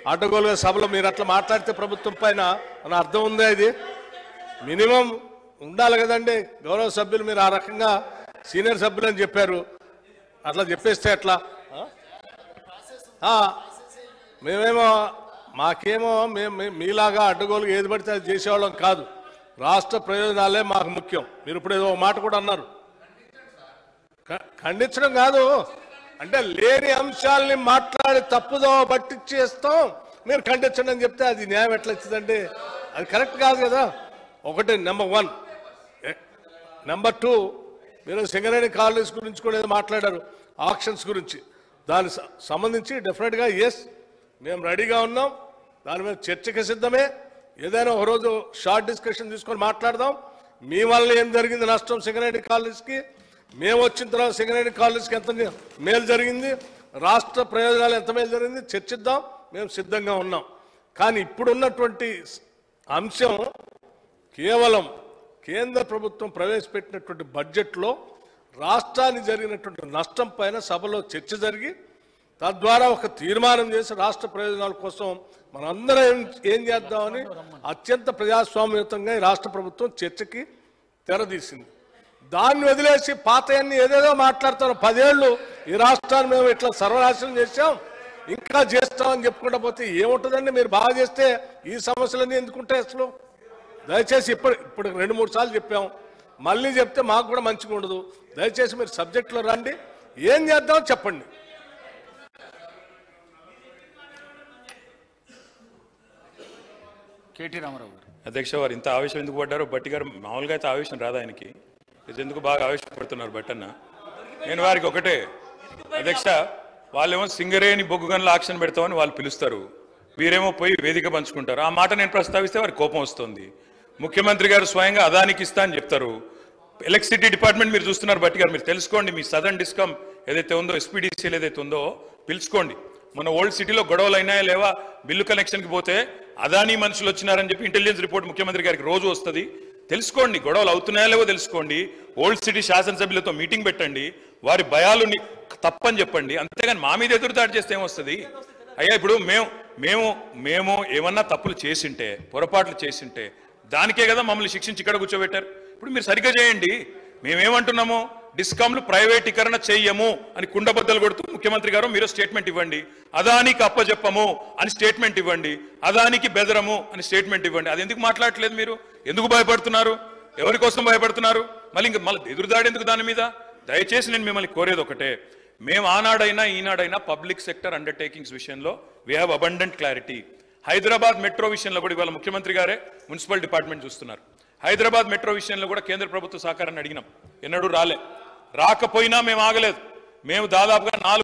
అడ్డగోలుగా సభలో మీరు అట్లా మాట్లాడితే ప్రభుత్వం పైన అని అర్థం ఉందా ఇది మినిమం ఉండాలి కదండి గౌరవ సభ్యులు మీరు ఆ రకంగా సీనియర్ సభ్యులు అని చెప్పారు అట్లా చెప్పేస్తే ఎట్లా ఆ? ఆ, మేమేమో మాకేమో మేము మేము మీలాగా అడ్డగోలుగా ఏది పడితే అది చేసేవాళ్ళం కాదు రాష్ట్ర ప్రయోజనాలే మాకు ముఖ్యం మీరు ఇప్పుడు ఏదో ఒక మాట కూడా అన్నారు క- ఖండించడం కాదు అంటే లేని అంశాలని మాట్లాడి తప్పుదో పట్టించేస్తాం మీరు ఖండించండి అని చెప్తే అది న్యాయం ఎట్లా వచ్చిందండి అది కరెక్ట్ కాదు కదా ఒకటి నెంబర్ వన్ నెంబర్ టూ మీరు సింగరేణి కాలనీస్ గురించి కూడా ఏదో మాట్లాడారు ఆక్షన్స్ గురించి దానికి స- సంబంధించి డెఫినెట్గా ఎస్ మేము రెడీగా ఉన్నాం దాని మీద చర్చకి సిద్ధమే ఏదైనా ఒక రోజు షార్ట్ డిస్కషన్ తీసుకొని మాట్లాడదాం మీ వల్ల ఏం జరిగింది నష్టం సింగరేణి కాలనీస్కి మేము వచ్చిన తర్వాత సింగరేణి కాలనీస్కి ఎంత మేలు జరిగింది రాష్ట్ర ప్రయోజనాలు ఎంత మేలు జరిగింది చర్చిద్దాం మేము సిద్ధంగా ఉన్నాం కానీ ఇప్పుడున్నటువంటి అంశం కేవలం కేంద్ర ప్రభుత్వం ప్రవేశపెట్టినటువంటి బడ్జెట్లో రాష్ట్రానికి జరిగినటువంటి నష్టం పైన సభలో చర్చ జరిగి తద్వారా ఒక తీర్మానం చేసి రాష్ట్ర ప్రయోజనాల కోసం మనందరం ఏం ఏం చేద్దామని అత్యంత ప్రజాస్వామ్యయుతంగా ఈ రాష్ట్ర ప్రభుత్వం చర్చకి తెరదీసింది దాన్ని వదిలేసి పాతయన్ని ఏదేదో మాట్లాడతారు పదేళ్ళు ఈ రాష్ట్రాన్ని మేము ఇట్లా సర్వనాశనం చేశాం ఇంకా చేస్తామని చెప్పుకుంటా పోతే ఏముంటుందండి మీరు బాగా చేస్తే ఈ సమస్యలన్నీ ఎందుకుంటాయి అసలు దయచేసి ఇప్పుడు ఇప్పుడు రెండు మూడు సార్లు చెప్పాం మళ్ళీ చెప్తే మాకు కూడా మంచిగా ఉండదు దయచేసి మీరు సబ్జెక్టులో రండి ఏం చేద్దామో చెప్పండి కేటీ రామారావు గారు అధ్యక్ష వారు ఇంత ఆవేశం ఎందుకు పడ్డారో బట్టి గారు మామూలుగా అయితే ఆవేశం రాదు ఆయనకి ఇది ఎందుకు బాగా ఆవేశపడుతున్నారు బట్టన్న నేను వారికి ఒకటే అధ్యక్ష వాళ్ళేమో సింగరేణి బొగ్గు గనుల ఆక్షన్ పెడతామని వాళ్ళు పిలుస్తారు వీరేమో పోయి వేదిక పంచుకుంటారు ఆ మాట నేను ప్రస్తావిస్తే వారి కోపం వస్తుంది ముఖ్యమంత్రి గారు స్వయంగా అదానికి ఇస్తా అని చెప్తారు ఎలక్ట్రిసిటీ డిపార్ట్మెంట్ మీరు చూస్తున్నారు బట్టి గారు మీరు తెలుసుకోండి మీ సదర్న్ డిస్కమ్ ఏదైతే ఉందో ఎస్పీడీసీఎల్ ఏదైతే ఉందో పిలుచుకోండి మన ఓల్డ్ సిటీలో గొడవలు అయినాయా లేవా బిల్లు కనెక్షన్కి పోతే అదానీ మనుషులు వచ్చినారని చెప్పి ఇంటెలిజెన్స్ రిపోర్ట్ ముఖ్యమంత్రి గారికి రోజు వస్తుంది తెలుసుకోండి గొడవలు అవుతున్నాయా లేవో తెలుసుకోండి ఓల్డ్ సిటీ శాసనసభ్యులతో మీటింగ్ పెట్టండి వారి భయాలు ని- తప్పని చెప్పండి అంతేగాని మా మీద ఎదురుదాడి చేస్తే ఏమొస్తుంది అయ్యా ఇప్పుడు మేము మేము మేము ఏమన్నా తప్పులు చేసింటే పొరపాట్లు చేసింటే దానికే కదా మమ్మల్ని శిక్షించి ఇక్కడ కూర్చోబెట్టారు ఇప్పుడు మీరు సరిగ్గా చేయండి మేమేమంటున్నాము డిస్కామ్లు ప్రైవేటీకరణ చెయ్యము అని కుండబద్దలు కొడుతూ ముఖ్యమంత్రి గారు మీరు స్టేట్మెంట్ ఇవ్వండి అదానికి అప్పచెప్పము అని స్టేట్మెంట్ ఇవ్వండి అదానికి బెదరము అని స్టేట్మెంట్ ఇవ్వండి అది ఎందుకు మాట్లాడట్లేదు మీరు ఎందుకు భయపడుతున్నారు ఎవరి కోసం భయపడుతున్నారు మళ్ళీ ఇంక మళ్ళీ ఎదురుదాడి ఎందుకు దాని మీద దయచేసి నేను మిమ్మల్ని కోరేది ఒకటే మేము ఆనాడైనా ఈనాడైనా పబ్లిక్ సెక్టర్ అండర్టేకింగ్స్ విషయంలో we have abundant clarity Hyderabad metro విషయంలో కూడా ఇవాళ ముఖ్యమంత్రి గారే మున్సిపల్ డిపార్ట్మెంట్ చూస్తున్నారు హైదరాబాద్ మెట్రో విషయంలో కూడా కేంద్ర ప్రభుత్వ సహకారాన్ని అడిగినాం ఎన్నడూ రాలే రాకపోయినా మేము ఆగలేదు మేము దాదాపుగా నాలుగు